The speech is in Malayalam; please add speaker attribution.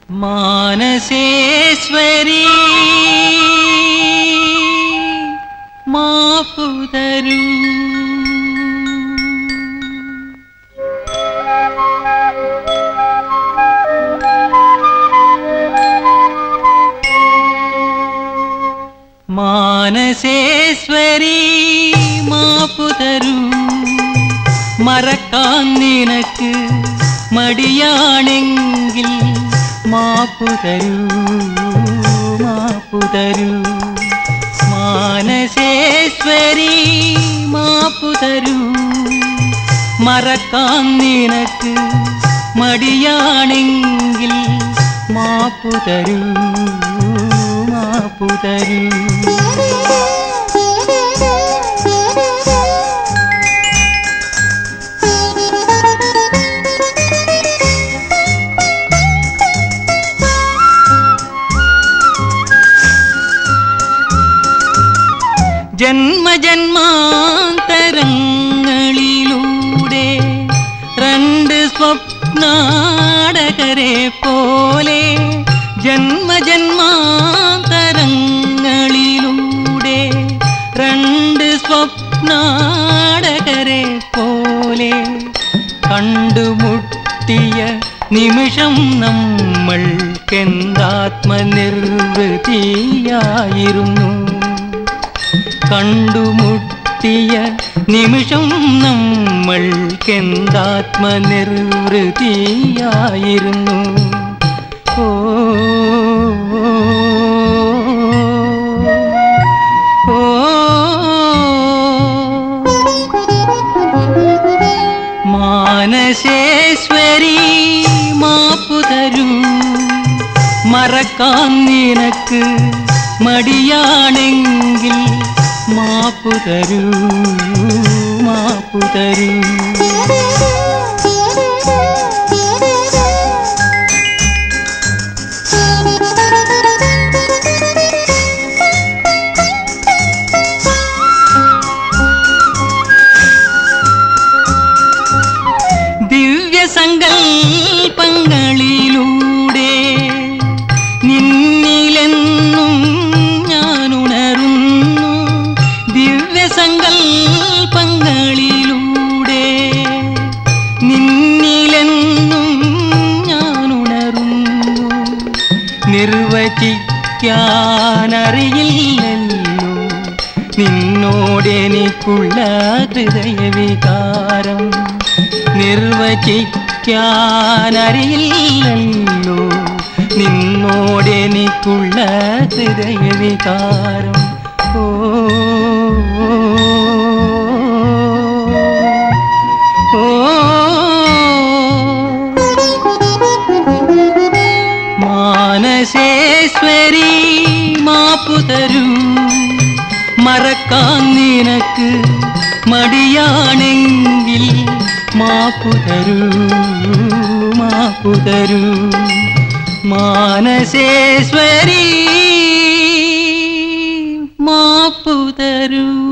Speaker 1: മാനസേശ്വരി മാപ്പുതരൂ മാനസേശ്വരി മാപ്പുതരൂ മറക്കാൻ നിനക്ക് മടിയാണെങ്കിൽ മാപ്പുതരൂ മാപ്പുതരൂ മാനസേശ്വരി മാപ്പുതരൂ മറക്കാൻ നിനക്ക് മടിയാണെങ്കിൽ മാപ്പുതരൂ മാപ്പുതരൂ ജന്മജന്മാന്തരങ്ങളിലൂടെ രണ്ട് സ്വപ്നാടകരെ പോലെ ജന്മജന്മാന്തരങ്ങളിലൂടെ രണ്ട് സ്വപ്നാടകരെ പോലെ കണ്ടുമുട്ടിയ നിമിഷം നമ്മൾക്കെന്താത്മനിർവൃതിയായിരുന്നു കണ്ടുമുട്ടിയ നിമിഷം നമ്മൾക്കെന്താത്മനിർവൃതിയായിരുന്നു ഓ ഓ, മാനസേശ്വരി മാപ്പുതരൂ മറക്കാൻ നിനക്ക് മടിയാണെങ്കിൽ മാപ്പുതരൂ മാപ്പുതരൂ ദിവ്യസങ്കൽപ്പങ്ങളിലൂടെ നിന്നിലെന്നും ഞാൻ ഉണരുന്നു ദിവ്യസങ്കൽപ്പങ്ങളിലൂടെ നിന്നിലെന്നും ഞാൻ ഉണരുന്നു നിർവചിക്കാനറിയില്ലല്ലോ നിന്നോടെനിക്കുള്ള ഹൃദയവികാരം നിർവചിക്കാനറിയില്ലല്ലോ നിന്നോടെനിക്കുള്ള ഹൃദയവികാരം ഓ ഓ, മാനസേശ്വരി മാപ്പുതരൂ മറക്കാൻ നിനക്ക് മടിയാണെങ്കിൽ മാപ്പുതരൂ മാപ്പുതരൂ മാനസേശ്വരി മാപ്പുതരൂ